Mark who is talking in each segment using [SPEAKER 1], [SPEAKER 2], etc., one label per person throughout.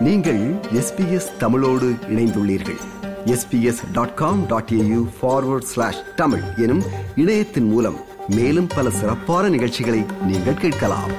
[SPEAKER 1] நீங்கள் எஸ்பிஎஸ் தமிழோடு இணைந்துள்ளீர்கள் SBS dot com dot AU forward slash Tamil எனும் இணையத்தின் மூலம் மேலும் பல சிறப்பான நிகழ்ச்சிகளை நீங்கள் கேட்கலாம்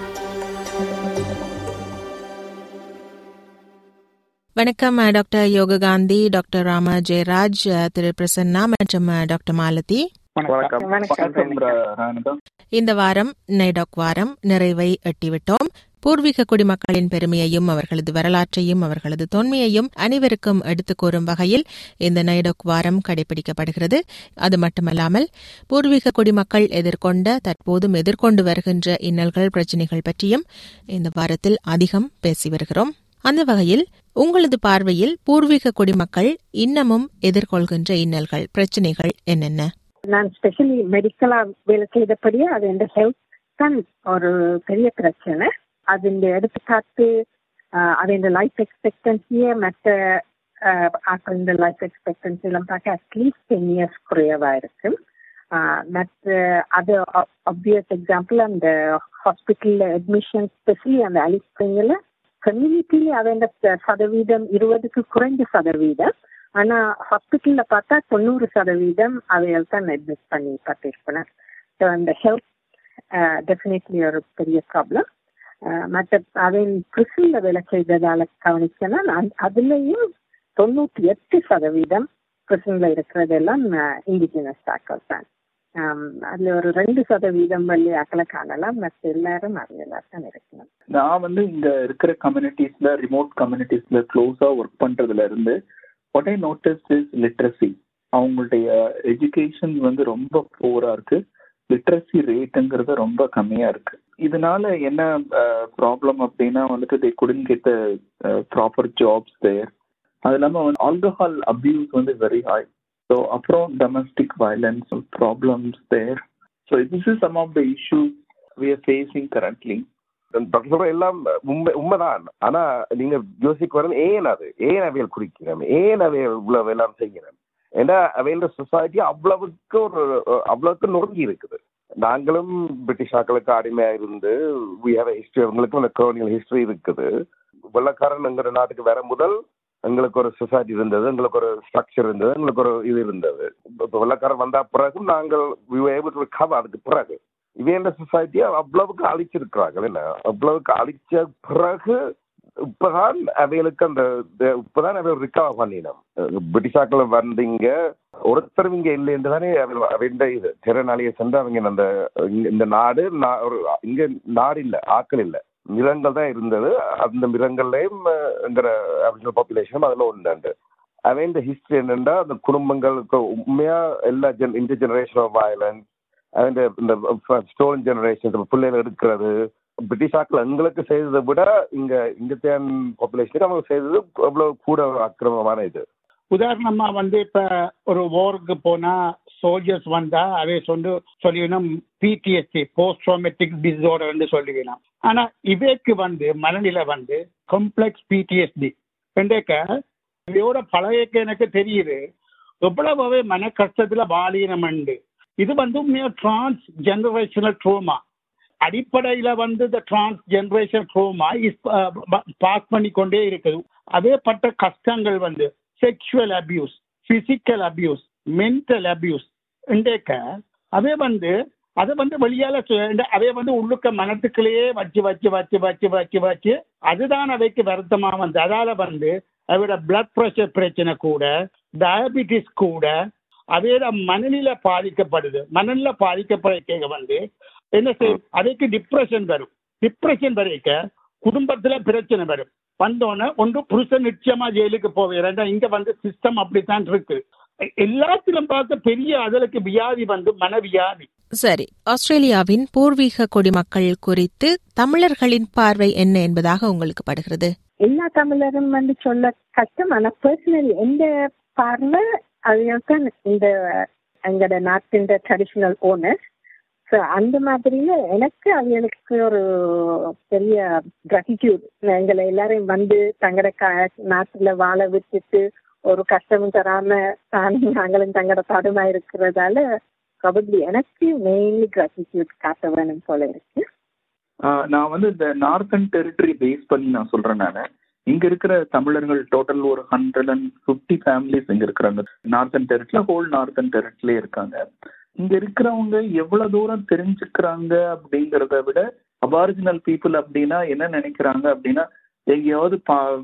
[SPEAKER 2] வணக்கம் டாக்டர் யோககாந்தி டாக்டர் ராம ஜெயராஜ் திரு பிரசன்னா மற்றும் டாக்டர் மாலதி
[SPEAKER 3] வணக்கம் வணக்கம் ராணிதா
[SPEAKER 2] இந்த வாரம் நைடாக் வாரம் நிறைவை எட்டிவிட்டோம் பூர்வீக குடிமக்களின் பெருமையையும் அவர்களது வரலாற்றையும் அவர்களது தொன்மையையும் அனைவருக்கும் எடுத்துக் கூறும் வகையில் இந்த நைடாக் வாரம் கடைபிடிக்கப்படுகிறது அது மட்டுமல்லாமல் பூர்வீக குடிமக்கள் எதிர்கொண்ட தற்போதும் எதிர்கொண்டு வருகின்ற இன்னல்கள் பிரச்சினைகள் பற்றியும் இந்த வாரத்தில் அதிகம் பேசி வருகிறோம் அந்த வகையில் உங்களது பார்வையில் பூர்வீக குடிமக்கள் இன்னமும் எதிர்கொள்கின்ற இன்னல்கள் பிரச்சனைகள் என்னென்ன
[SPEAKER 4] நான் ஸ்பெஷலி மெடிக்கலா வேலை செய்தபடியே அது இந்த ஹெல்த் தான் ஒரு பெரிய பிரச்சனை അതിന്റെ എടുത്തുകാട്ട് അതിന്റെ ലൈഫ് എക്സ്പെക്ടൻസിയെ മറ്റ് ആക്കളുടെ ലൈഫ് എക്സ്പെക്ടൻസി എല്ലാം பார்க்க அட்லீஸ்ட் டென் இயர்ஸ் குறைவா இருக்கும் மற்ற அது ஆப்வியஸ் எக்ஸாம்பிள் அந்த ஹாஸ்பிட்டல்ல அட்மிஷன் ஸ்பெஷலி அந்த அலிஸ்பிரிங்கில் கம்யூனிட்டியில அவன் சதவீதம் இருபதுக்கு குறைஞ்ச சதவீதம் ஆனா ஹாஸ்பிட்டல்ல பார்த்தா தொண்ணூறு சதவீதம் அவைகள் தான் அட்மிட் பண்ணி பார்த்திருப்பேன் ஸோ அந்த ஹெல்த் டெஃபினெட்லி ஒரு பெரிய ப்ராப்ளம் மற்ற அவன் பிரிசன்ல வேலை செய்ததால கவனிச்சேன்னா அதுலயும் தொண்ணூத்தி எட்டு சதவீதம் பிரிசன்ல இருக்கிறதெல்லாம் இண்டிஜினஸ் தாக்கல் தான் அதுல ஒரு ரெண்டு சதவீதம் வள்ளி அக்கலை காணலாம் மற்ற எல்லாரும் அறியலா தான் இருக்கணும்
[SPEAKER 3] நான் வந்து இங்க இருக்கிற கம்யூனிட்டிஸ்ல ரிமோட் கம்யூனிட்டிஸ்ல க்ளோஸா ஒர்க் பண்றதுல இருந்து what I notice is literacy அவங்களுடைய எஜுகேஷன் வந்து ரொம்ப போரா இருக்கு லிட்ரஸி ரேட்டுங்கிறது ரொம்ப கம்மியா இருக்கு இதனால என்ன ப்ராப்ளம் அப்படின்னா வந்துட்டு they couldn't get proper jobs there அது இல்லாமல் ஆல்கஹால் அபியூஸ் வந்து வெரி ஹை ஸோ அப்புறம் domestic violence problems there so this is some of the issues we are facing currently
[SPEAKER 5] doctor சொல்ற எல்லாம் உண்மை உண்மைதான் ஆனா நீங்க யோசிக்க வரது ஏன் அது ஏன் அவையல் குறிக்கிறோம் ஏன் அவையல் இவ்வளவு எல்லாம் செய்கிறோம் ஏன்னா அவையோட சொசைட்டி அவ்வளவுக்கு ஒரு அவ்வளவுக்கு நொறுங்கி இருக்குது நாங்களும் பிரிட்டிஷ் ஆக்களுக்கு அடிமையா இருந்து வி ஹேவ் ஹிஸ்டரி எங்களுக்கும் அந்த கலோனியல் ஹிஸ்டரி இருக்குது வெள்ளக்காரன்ங்கிற நாட்டுக்கு வர முதல் எங்களுக்கு ஒரு சொசைட்டி இருந்தது எங்களுக்கு ஒரு ஸ்ட்ரக்சர் இருந்தது எங்களுக்கு ஒரு இது இருந்தது இப்போ வெள்ளக்காரன் வந்த பிறகு நாங்கள் கவர் அதுக்கு பிறகு இவையோட சொசைட்டியை அவ்வளவுக்கு அழிச்சிருக்கிறாங்க என்ன அவ்வளவுக்கு அழிச்ச பிறகு இப்பதான் அவைகளுக்கு அந்த இப்பதான் அவை ரிகவர் பண்ணினோம் பிரிட்டிஷாக்கள் வந்தீங்க ஒருத்தர் இங்க இல்லைன்னு தானே அவன் இது திறனாளியை சென்று அவங்க அந்த இந்த நாடு ஒரு இங்க நாடு இல்ல ஆக்கள் இல்ல மிருகங்கள் தான் இருந்தது அந்த மிருகங்கள்லயும் அபிஷனல் பாப்புலேஷனும் அதுல உண்டு அவன் இந்த ஹிஸ்டரி என்னன்னா அந்த குடும்பங்களுக்கு உண்மையா எல்லா ஜென் இந்த ஜெனரேஷன் ஆஃப் வயலன்ஸ் അതിന്റെ ஸ்டோன் ஜெனரேஷன் பிள்ளைகள் எடுக்கிறது பிரிட்டிஷ் ஆக்கள் எங்களுக்கு செய்ததை விட இங்க இங்கத்தியான் பாப்புலேஷனுக்கு அவங்க செய்தது அவ்வளவு கூட அக்கிரமமான இது
[SPEAKER 6] உதாரணமா வந்து இப்ப ஒரு ஓருக்கு போனா சோல்ஜர்ஸ் வந்தா அதே சொல்லி சொல்லிவிடும் பிடிஎஸ்டி போஸ்ட் ட்ராமேட்டிக் டிசார்டர்னு சொல்லிவிடும் ஆனா இவைக்கு வந்து மனநிலை வந்து காம்ப்ளெக்ஸ் பிடிஎஸ்டி ரெண்டேக்க இதையோட பழகைக்கு எனக்கு தெரியுது எவ்வளவு மன கஷ்டத்துல பாலீனம் உண்டு இது வந்து டிரான்ஸ் ஜெனரேஷனல் ட்ரோமா அடிப்படையில வந்து இந்த டிரான்ஸ் ஜெனரேஷன் ட்ரோமா பாஸ் பண்ணி கொண்டே இருக்குது அதே பட்ட கஷ்டங்கள் வந்து sexual abuse physical abuse mental abuse இண்டேக்க அதே வந்து அதை வந்து வெளியால அதே வந்து உள்ளுக்க மனத்துக்குள்ளேயே வச்சு வச்சு வச்சு வச்சு வச்சு வச்சு அதுதான் அவைக்கு வருத்தமா வந்து அதால வந்து அதோட பிளட் ப்ரெஷர் பிரச்சனை கூட டயபிட்டிஸ் கூட அதோட மனநிலை பாதிக்கப்படுது மனநிலை பாதிக்கப்படுக்க வந்து என்ன செய்யும் அதுக்கு டிப்ரெஷன் வரும் டிப்ரெஷன் வரைக்க குடும்பத்துல பிரச்சனை வரும் வந்தோடனே ஒன்று புருஷன் நிச்சயமா ஜெயிலுக்கு போவேன் இங்க வந்து சிஸ்டம் அப்படித்தான் இருக்கு எல்லாத்திலும் பார்த்த பெரிய அதற்கு வியாதி வந்து மனவியாதி
[SPEAKER 2] சரி ஆஸ்திரேலியாவின் பூர்வீக குடிமக்கள் குறித்து தமிழர்களின் பார்வை என்ன என்பதாக உங்களுக்கு படுகிறது
[SPEAKER 4] எல்லா தமிழரும் வந்து சொல்ல கஷ்டம் ஆனா பர்சனலி எந்த பார்வை அதுதான் இந்த எங்களோட நாட்டின் ட்ரெடிஷ்னல் ஓனர் ஸோ அந்த மாதிரில எனக்கு அவங்களுக்கு ஒரு பெரிய கிராட்டிடியூட் எங்களை எல்லாரையும் வந்து தங்கட நாட்டுல வாழ விட்டுட்டு ஒரு கஷ்டமும் தராம தானே நாங்களும் தங்கட பாடுமா இருக்கிறதால ப்ராபப்ளி எனக்கு மெயின்லி கிராட்டிடியூட் காட்ட வேணும் போல இருக்கு
[SPEAKER 3] நான் வந்து இந்த நார்த்தன் டெரிட்டரி பேஸ் பண்ணி நான் சொல்றேன் நான் இங்க இருக்கிற தமிழர்கள் டோட்டல் ஒரு ஹண்ட்ரட் அண்ட் ஃபிஃப்டி ஃபேமிலிஸ் இங்க இருக்கிறாங்க நார்த்தன் டெரிட்ல ஹோல் நார்த்தன் டெரிட்லயே இருக்காங்க இங்க இருக்கிறவங்க எவ்வளவு தூரம் தெரிஞ்சுக்கிறாங்க அப்படிங்கறத விட அபாரிஜினல் பீப்புள் அப்படின்னா என்ன நினைக்கிறாங்க அப்படின்னா எங்கேயாவது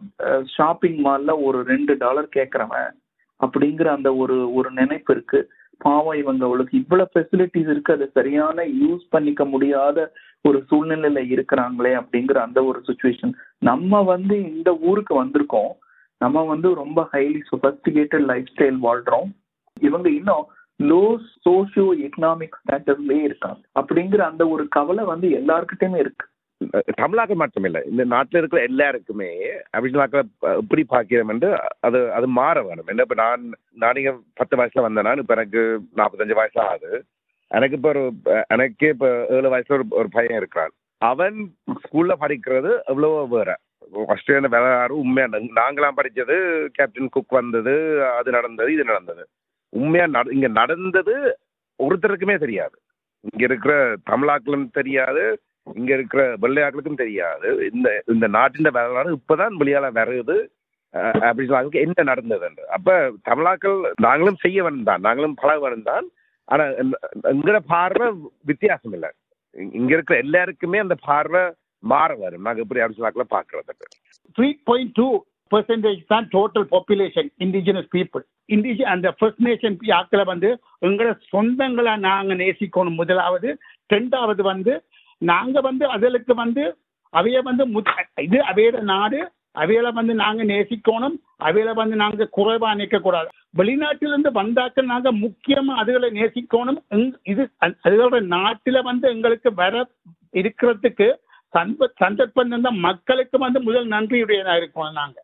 [SPEAKER 3] ஷாப்பிங் மால்ல ஒரு ரெண்டு டாலர் கேட்கறவன் அப்படிங்கிற அந்த ஒரு ஒரு நினைப்பு இருக்கு பாவம் இவங்க அவளுக்கு இவ்வளவு ஃபெசிலிட்டிஸ் இருக்கு அதை சரியான யூஸ் பண்ணிக்க முடியாத ஒரு சூழ்நிலையில இருக்கிறாங்களே அப்படிங்கிற அந்த ஒரு சுச்சுவேஷன் நம்ம வந்து இந்த ஊருக்கு வந்திருக்கோம் நம்ம வந்து ரொம்ப ஹைலி சொபஸ்டிகேட்டட் லைஃப் ஸ்டைல் வாழ்றோம் இவங்க இன்னும் லோ சோசியோ எக்கனாமிக் ஸ்டேட்டஸ்லயே இருக்காங்க அப்படிங்கிற அந்த ஒரு கவலை வந்து எல்லாருக்கிட்டையுமே இருக்கு
[SPEAKER 5] தமிழாக்கள் மட்டுமில்லை இந்த நாட்டில் இருக்கிற எல்லாருக்குமே அபிஷனாக்களை எப்படி பார்க்கிறோம் என்று அது அது மாற வேணும் என்ன இப்போ நான் நான் இங்கே பத்து வயசுல வந்தேன்னா இப்போ எனக்கு நாற்பத்தஞ்சு வயசு ஆகுது எனக்கு இப்போ ஒரு எனக்கு இப்போ ஏழு வயசுல ஒரு ஒரு பையன் இருக்கிறான் அவன் ஸ்கூல்ல படிக்கிறது எவ்வளவோ வேற ஆஸ்திரேலியா விளையாடு உண்மையா நாங்களாம் படிச்சது கேப்டன் குக் வந்தது அது நடந்தது இது நடந்தது உண்மையா நட இங்க நடந்தது ஒருத்தருக்குமே தெரியாது இங்க இருக்கிற தமிழாக்களும் தெரியாது இங்க இருக்கிற வெள்ளையாக்களுக்கும் தெரியாது இந்த இந்த நாட்டின் வரலாறு இப்பதான் வெளியால வருது அப்படின்னு என்ன நடந்தது என்று அப்ப தமிழாக்கள் நாங்களும் செய்ய வேணும் தான் நாங்களும் பழக வேணும் தான் ஆனா எங்கட பார்வை வித்தியாசம் இல்லை இங்க இருக்கிற எல்லாருக்குமே அந்த பார்வை மாற வரும் நாங்க எப்படி அபிஷனாக்களை பாக்குறதுக்கு
[SPEAKER 6] த்ரீ பாயிண்ட் டூ பெர்சன்டேஜ் தான் டோட்டல் பாப்புலேஷன் இண்டிஜினஸ் பீப்புள் இண்டிஜி அந்த ஃபர்ஸ்ட் நேஷன் ஆக்களை வந்து எங்களை சொந்தங்களை நாங்க நேசிக்கணும் முதலாவது ரெண்டாவது வந்து நாங்க வந்து அதுகளுக்கு வந்து அவைய வந்து இது அவையோட நாடு அவையில வந்து நாங்க நேசிக்கணும் அவையில வந்து நாங்க குறைவா நிற்க கூடாது வெளிநாட்டிலிருந்து வந்தாக்கள் நாங்க முக்கியமா அதுகளை நேசிக்கணும் இது அதுகளோட நாட்டில வந்து எங்களுக்கு வர இருக்கிறதுக்கு சந்த சந்தர்ப்பம் தந்த மக்களுக்கு வந்து முதல் நன்றியுடையதா இருக்கணும் நாங்க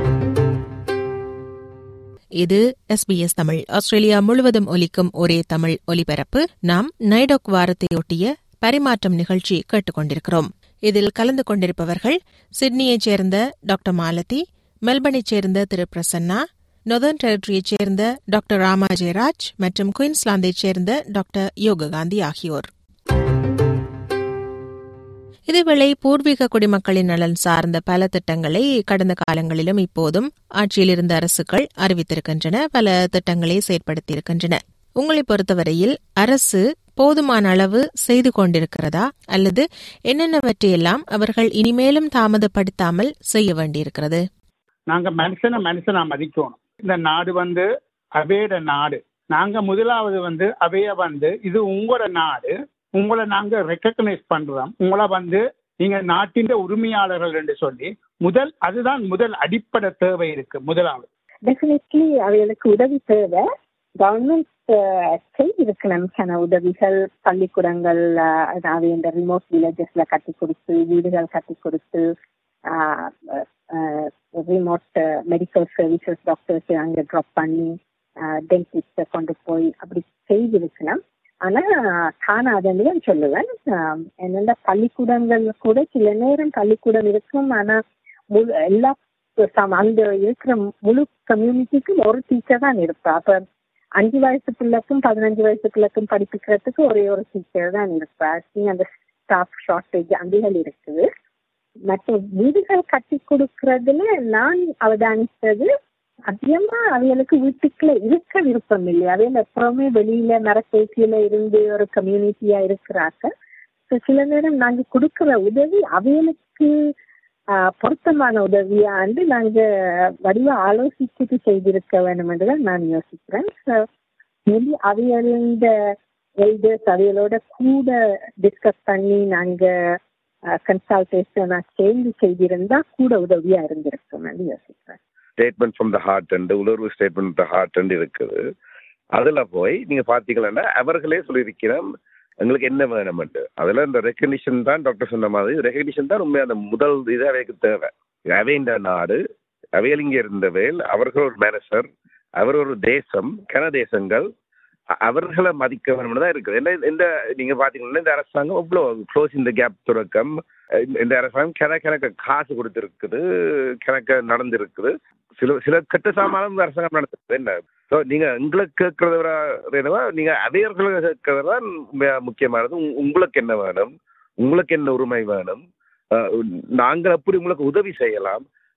[SPEAKER 2] இது எஸ்பிஎஸ் தமிழ் ஆஸ்திரேலியா முழுவதும் ஒலிக்கும் ஒரே தமிழ் ஒலிபரப்பு நாம் நைடோக் வாரத்தையொட்டிய பரிமாற்றம் நிகழ்ச்சி கேட்டுக்கொண்டிருக்கிறோம் இதில் கலந்து கொண்டிருப்பவர்கள் சிட்னியைச் சேர்ந்த டாக்டர் மாலதி மெல்பர்னைச் சேர்ந்த திரு பிரசன்னா நொதர்ன் டெரிட்டரியைச் சேர்ந்த டாக்டர் ராமா ஜெயராஜ் மற்றும் குயின்ஸ்லாந்தைச் சேர்ந்த டாக்டர் யோககாந்தி ஆகியோர் இதேவேளை பூர்வீக குடிமக்களின் நலன் சார்ந்த பல திட்டங்களை கடந்த காலங்களிலும் இப்போதும் ஆட்சியில் இருந்த அரசுகள் அறிவித்திருக்கின்றன பல திட்டங்களை செயற்படுத்தியிருக்கின்றன உங்களை பொறுத்தவரையில் அரசு போதுமான அளவு செய்து கொண்டிருக்கிறதா அல்லது என்னென்னவற்றையெல்லாம் அவர்கள் இனிமேலும் தாமதப்படுத்தாமல் செய்ய வேண்டியிருக்கிறது
[SPEAKER 6] நாங்க மனுஷனை மனுஷனா மதிக்கணும் இந்த நாடு வந்து அவையோட நாடு நாங்க முதலாவது வந்து அவைய வந்து இது உங்களோட நாடு உங்களை நாங்க ரெக்கக்னைஸ் பண்றோம் உங்களை வந்து நீங்க நாட்டின் உரிமையாளர்கள் என்று சொல்லி முதல் அதுதான் முதல் அடிப்படை தேவை இருக்கு முதலாவது
[SPEAKER 4] டெஃபினெட்லி அவைகளுக்கு உதவி தேவை கவர்மெண்ட் செய்திருக்கணும்க்கான உதவிகள் பள்ளிக்கூடங்கள் அதாவது இந்த ரிமோட் வில்லேஜஸ்ல கட்டி கொடுத்து வீடுகள் கட்டி கொடுத்து ரிமோட் மெடிக்கல் சர்வீசஸ் டாக்டர்ஸ் அங்கே ட்ராப் பண்ணி டென்டிஸ்ட கொண்டு போய் அப்படி செய்திருக்கணும் ஆனா காணாதுன்னு தான் சொல்லுவேன் என்னென்ன பள்ளிக்கூடங்கள் கூட சில நேரம் பள்ளிக்கூடம் இருக்கும் ஆனா முழு எல்லா அந்த இருக்கிற முழு கம்யூனிட்டிக்கும் ஒரு டீச்சர் தான் இருப்பா அப்ப அஞ்சு வயசு பிள்ளைக்கும் பதினஞ்சு வயசு பிள்ளைக்கும் படிப்பிக்கிறதுக்கு ஒரே ஒரு டீச்சர் தான் இருப்பா அந்த ஸ்டாஃப் ஷார்டேஜ் அங்கேகள் இருக்குது மற்ற வீடுகள் கட்டி கொடுக்கறதுல நான் அவதானித்தது அதிகமா அவைகளுக்கு வீட்டுக்குள்ள இருக்க விருப்பம் இல்லை அவையில எப்பவுமே வெளியில மரப்பேசியில இருந்து ஒரு கம்யூனிட்டியா இருக்கிறாங்க சில நேரம் நாங்க கொடுக்கிற உதவி அவைகளுக்கு பொருத்தமான உதவியாண்டு நாங்க வடிவ ஆலோசிச்சுட்டு செய்திருக்க வேண்டும் என்றுதான் நான் யோசிக்கிறேன் மேபி அவையோட எல்டர்ஸ் அவைகளோட கூட டிஸ்கஸ் பண்ணி நாங்க கன்சல்டேஷனா சேர்ந்து செய்திருந்தா கூட உதவியா இருந்திருக்கும் என்று யோசிக்கிறேன்
[SPEAKER 5] statement from the heart and உணர்வு ஸ்டேட்மெண்ட் த ஹார்ட் இருக்குது அதுல போய் நீங்க பாத்தீங்கன்னா அவர்களே சொல்லியிருக்கிறோம் எங்களுக்கு என்ன வேணும்ட்டு அதுல இந்த ரெக்கக்னிஷன் தான் டாக்டர் சொன்ன மாதிரி ரெக்கக்னிஷன் தான் உண்மை அந்த முதல் இது அவைக்கு தேவை அவைன்ற நாடு அவையில் இங்க இருந்தவேல் அவர்கள் ஒரு மேனேஜர் அவர் ஒரு தேசம் கன தேசங்கள் அவர்களை மதிக்க வேணும்னு தான் இருக்குது என்ன இந்த நீங்க பாத்தீங்கன்னா இந்த அரசாங்கம் அவ்வளோ க்ளோஸ் இந்த கேப் துறக்கம் இந்த அரசாங்கம் கிண கிணக்க காசு கொடுத்துருக்குது கிணக்க நடந்திருக்குது சில சில கெட்ட சாமானும் இந்த அரசாங்கம் நடத்துறது என்ன ஸோ நீங்க எங்களுக்கு கேட்கறத வேணுமா நீங்க அவையர்களை கேட்கறது தான் முக்கியமானது உங்களுக்கு என்ன வேணும் உங்களுக்கு என்ன உரிமை வேணும் நாங்கள் எப்படி உங்களுக்கு உதவி செய்யலாம்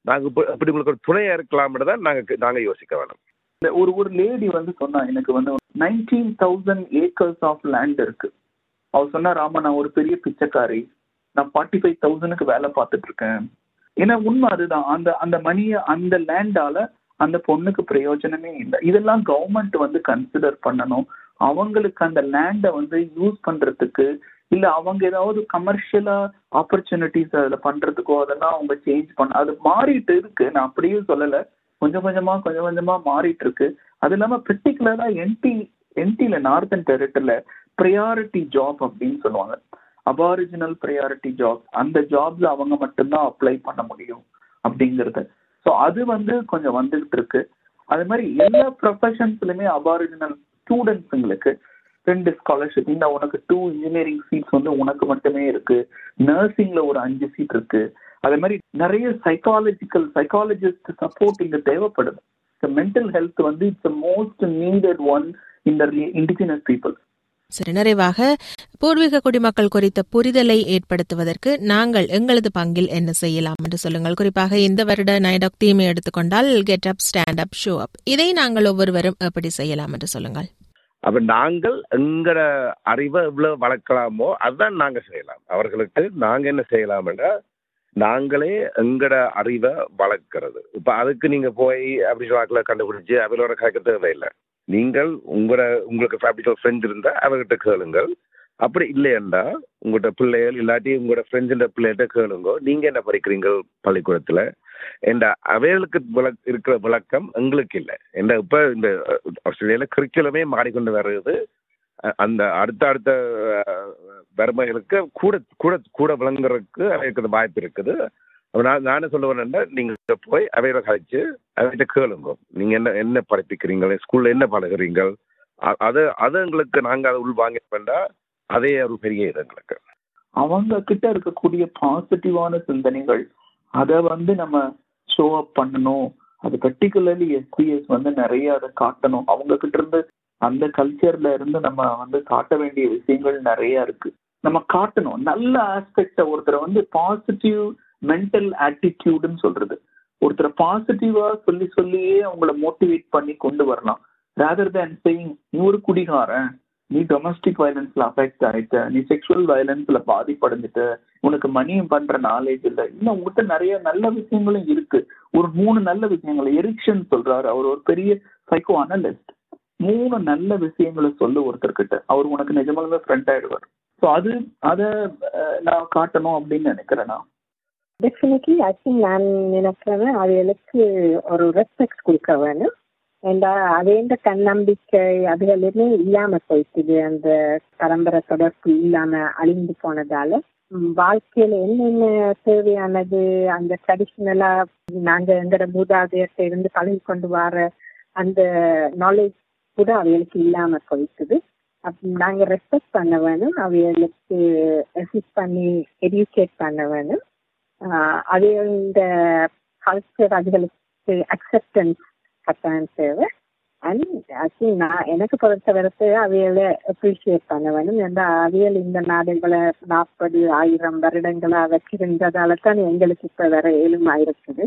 [SPEAKER 5] நாங்க இப்ப- இப்படி உங்களுக்கு ஒரு துணையா இருக்கலாம்னு தான் நாங்க நாங்க யோசிக்க வேணும்
[SPEAKER 3] இந்த ஒரு ஒரு லேடி வந்து சொன்னா எனக்கு வந்து nineteen thousand acres of land இருக்கு அவர் சொன்னா ராமா நான் ஒரு பெரிய பிச்சைக்காரி நான் ஃபார்ட்டி ஃபைவ் தௌசண்ட்க்கு வேலை பார்த்துட்டு இருக்கேன் ஏன்னா உண்மை அதுதான் அந்த அந்த மணியை அந்த லேண்டால அந்த பொண்ணுக்கு பிரயோஜனமே இல்லை இதெல்லாம் கவர்மெண்ட் வந்து கன்சிடர் பண்ணணும் அவங்களுக்கு அந்த லேண்டை வந்து யூஸ் பண்றதுக்கு இல்ல அவங்க ஏதாவது கமர்ஷியலா ஆப்பர்ச்சுனிட்டிஸ் அதுல பண்றதுக்கோ அதெல்லாம் அவங்க சேஞ்ச் பண்ண அது மாறிட்டு இருக்கு நான் அப்படியே சொல்லல கொஞ்சம் கொஞ்சமா கொஞ்சம் கொஞ்சமா மாறிட்டு இருக்கு அது இல்லாம பர்டிகுலரா என்டி என்டில நார்த்தன் டெரிட்டரியில ப்ரையாரிட்டி ஜாப் அப்படின்னு சொல்லுவாங்க அபாரிஜினல் ப்ரையாரிட்டி ஜாப் அந்த ஜாப்ல அவங்க மட்டும்தான் அப்ளை பண்ண முடியும் அப்படிங்கறது ஸோ அது வந்து கொஞ்சம் வந்துகிட்டு இருக்கு அது மாதிரி எல்லா ப்ரொஃபஷன்ஸ்லயுமே அபாரிஜினல் ஸ்டூடெண்ட்ஸுங்களுக்கு ரெண்டு ஸ்காலர்ஷிப் இந்த உனக்கு டூ இன்ஜினியரிங் சீட்ஸ் வந்து உனக்கு மட்டுமே இருக்கு நர்சிங்ல ஒரு அஞ்சு சீட் இருக்கு அதே மாதிரி நிறைய சைக்காலஜிக்கல் சைக்காலஜிஸ்ட் சப்போர்ட் இங்க தேவைப்படுது மென்டல் ஹெல்த் வந்து இட்ஸ் மோஸ்ட் நீடட் ஒன் இந்த இண்டிஜினஸ் பீப்புள்
[SPEAKER 2] சரி நிறைவாக பூர்வீக குடிமக்கள் குறித்த புரிதலை ஏற்படுத்துவதற்கு நாங்கள் எங்களது பங்கில் என்ன செய்யலாம் என்று சொல்லுங்கள் குறிப்பாக இந்த வருட நைடாக் தீமை எடுத்துக்கொண்டால் get up stand up show up இதை நாங்கள் ஒவ்வொருவரும் எப்படி செய்யலாம் என்று சொல்லுங்கள்
[SPEAKER 5] அப்ப நாங்கள் எங்கட அறிவை எவ்வளவு வளர்க்கலாமோ அதுதான் நாங்க செய்யலாம் அவர்களுக்கு நாங்க என்ன செய்யலாம்னா நாங்களே எங்கட அறிவை வளர்க்கிறது இப்ப அதுக்கு நீங்க போய் அப்படி வாக்கில் கண்டுபிடிச்சு அவரோட கலைக்க தேவையில்லை நீங்கள் உங்களோட உங்களுக்கு ஃபேப்ரிக்கல் ஃப்ரெண்ட் இருந்தா அவர்கிட்ட கேளுங்கள் அப்படி இல்லையண்டா உங்களோட பிள்ளைகள் இல்லாட்டி உங்களோட ஃப்ரெண்ட்ஸுன்ற பிள்ளைகிட்ட கேளுங்க நீங்க என்ன படிக்கிறீங்க பள்ளிக்கூடத்துல என்ற அவைகளுக்கு விளக் இருக்கிற விளக்கம் எங்களுக்கு இல்லை என்ற இப்ப இந்த ஆஸ்திரேலியால கரிக்குலமே மாறிக்கொண்டு வருது அ- அந்த அடுத்த அடுத்த அஹ், வறுமைகளுக்கு கூட கூட கூட விளங்குறதுக்கு அவைக்கு வாய்ப்பு இருக்குது அப்ப நான் நான் என்ன சொல்ல வரேன்னா நீங்க போய் அவையில கழிச்சு அவைகிட்ட கேளுங்க நீங்க என்ன என்ன படிப்பிக்கிறீங்க ஸ்கூல்ல என்ன பழகுறீங்க அ- அது அது எங்களுக்கு நாங்க அதை உள் வாங்க வேண்டாம் அதே ஒரு பெரிய இது எங்களுக்கு
[SPEAKER 3] அவங்க கிட்ட இருக்கக்கூடிய பாசிட்டிவான சிந்தனைகள் அதை வந்து நம்ம ஷோ அப் பண்ணணும் அது பர்டிகுலர்லி எஸ்பிஎஸ் வந்து நிறைய அதை காட்டணும் அவங்க கிட்ட இருந்து அந்த கல்ச்சர்ல இருந்து நம்ம வந்து காட்ட வேண்டிய விஷயங்கள் நிறைய இருக்கு நம்ம காட்டணும் நல்ல ஆஸ்பெக்ட ஒருத்தரை வந்து பாசிட்டிவ் மென்டல் ஆட்டிடியூடுன்னு சொல்றது ஒருத்தரை பாசிட்டிவா சொல்லி சொல்லியே அவங்கள மோட்டிவேட் பண்ணி கொண்டு வரலாம் ரேதர் தேன் சேயிங் நீ ஒரு குடிகாரன் நீ டொமஸ்டிக் வயலன்ஸ்ல அஃபெக்ட் ஆயிட்ட நீ செக்ஷுவல் வயலன்ஸ்ல பாதிப்படைஞ்சிட்ட உனக்கு மணியும் பண்ற நாலேஜ் இல்ல இன்னும் உங்ககிட்ட நிறைய நல்ல விஷயங்களும் இருக்கு ஒரு மூணு நல்ல விஷயங்கள் எரிக்ஷன் சொல்றாரு அவர் ஒரு பெரிய சைக்கோ அனலிஸ்ட் மூணு நல்ல விஷயங்களை சொல்லு ஒருத்தர்கிட்ட அவர் உனக்கு நிஜமாலுமே ஃப்ரெண்ட் ஆயிடுவார் ஸோ அது அதை அஹ், நான் காட்டணும் அப்படின்னு நினைக்கிறேன் நான்
[SPEAKER 4] டெஃபினெட்லி ஐ திங்க் நான் நினைக்கிறேன் அவைகளுக்கு ஒரு ரெஸ்பெக்ட் கொடுக்க வேணும் ஏண்டா அவேண்ட தன்னம்பிக்கை அதுகளுமே இல்லாம போயிட்டுது அந்த பரம்பரை தொடர்பு இல்லாம அழிந்து போனதால ம், வாழ்க்கையில என்னென்ன தேவையானது அந்த ட்ரெடிஷ்னலா நாங்க எங்கட மூதாதையர்கிட்ட இருந்து பழகி கொண்டு வர அந்த நாலேஜ் கூட அவைகளுக்கு இல்லாம போயிட்டுது அப்ப நாங்க ரெஸ்பெக்ட் பண்ண வேணும் அவைகளுக்கு அசிஸ்ட் பண்ணி எடியூகேட் பண்ண வேணும் ஆஹ் அது இந்த கல்ச்சர் அதுகளுக்கு அக்செப்டன்ஸ் கட்டாயம் தேவை அண்ட் ஐ திங்க் நான் எனக்கு பொறுத்த வரைக்கும் அவைகளை அப்ரிஷியேட் பண்ண வேணும் ஏன்னா அவியல் இந்த நாடுகளை நாற்பது ஆயிரம் வருடங்களா வச்சிருந்ததால தான் எங்களுக்கு இப்ப வேற ஏழுமா இருக்குது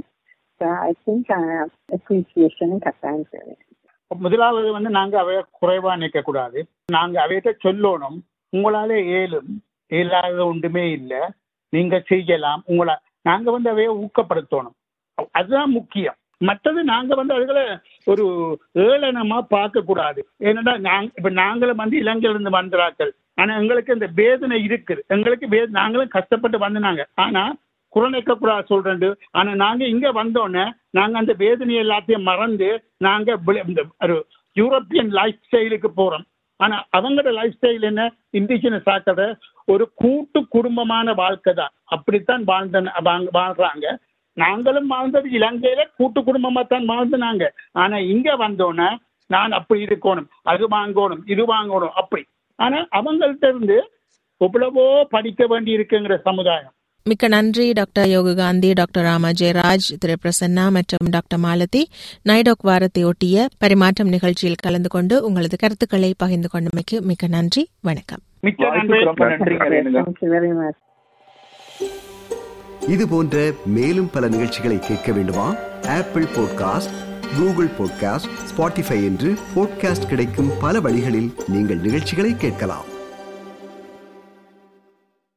[SPEAKER 4] ஐ திங்க் அப்ரிசியேஷனும் கட்டாயம் தேவை
[SPEAKER 6] முதலாவது வந்து நாங்க அவைய குறைவா நிற்க கூடாது நாங்க அவையிட்ட சொல்லணும் உங்களால ஏலும் இயலாத ஒன்றுமே இல்லை நீங்க செய்யலாம் உங்களை நாங்க வந்து அவைய ஊக்கப்படுத்தணும் அதுதான் முக்கியம் மற்றது நாங்க வந்து அதுகளை ஒரு ஏளனமா பார்க்க கூடாது ஏன்னா நாங்க இப்ப நாங்களும் வந்து இலங்கையில இருந்து வந்தாக்கள் ஆனா எங்களுக்கு இந்த வேதனை இருக்குது எங்களுக்கு வே நாங்களும் கஷ்டப்பட்டு வந்தாங்க ஆனா குரணைக்க கூடாது சொல்றேன் ஆனா நாங்க இங்க வந்தோடனே நாங்க அந்த வேதனை எல்லாத்தையும் மறந்து நாங்க விள- இந்த ஒரு யூரோப்பியன் லைஃப் ஸ்டைலுக்கு போறோம் ஆனா அவங்களோட லைஃப் ஸ்டைல் என்ன இண்டிஜினஸ் ஆக்கிற ஒரு கூட்டு குடும்பமான வாழ்க்கை தான் அப்படித்தான் வாழ்ந்த வாழ்- வாழ்றாங்க நாங்களும் வாழ்ந்தது இலங்கையில கூட்டு குடும்பமா தான் வாழ்ந்தனாங்க ஆனா இங்க வந்தோன்னே நான் அப்படி இருக்கணும் அது வாங்கணும் இது வாங்கணும் அப்படி ஆனா அவங்கள்ட்ட இருந்து எவ்வளவோ படிக்க வேண்டி இருக்குங்கிற சமுதாயம்
[SPEAKER 2] மிக்க நன்றி டாக்டர் யோகு காந்தி டாக்டர் ராமா ஜெயராஜ் திரு பிரசன்னா மற்றும் டாக்டர் மாலதி நைடோக் வாரத்தை ஒட்டிய பரிமாற்றம் நிகழ்ச்சியில் கலந்து கொண்டு உங்களது கருத்துக்களை பகிர்ந்து கொண்டமைக்கு மிக்க நன்றி வணக்கம்
[SPEAKER 6] மிக்க நன்றி
[SPEAKER 3] வாய்ப்புக்கு ரொம்ப நன்றிங்க ரேணுகா
[SPEAKER 4] தேங்க்யூ வெரி மச்
[SPEAKER 1] இது போன்ற மேலும் பல நிகழ்ச்சிகளை கேட்க வேண்டுமா Apple podcast Google podcast Spotify என்று பாட்காஸ்ட் கிடைக்கும் பல வழிகளில் நீங்கள் நிகழ்ச்சிகளை கேட்கலாம்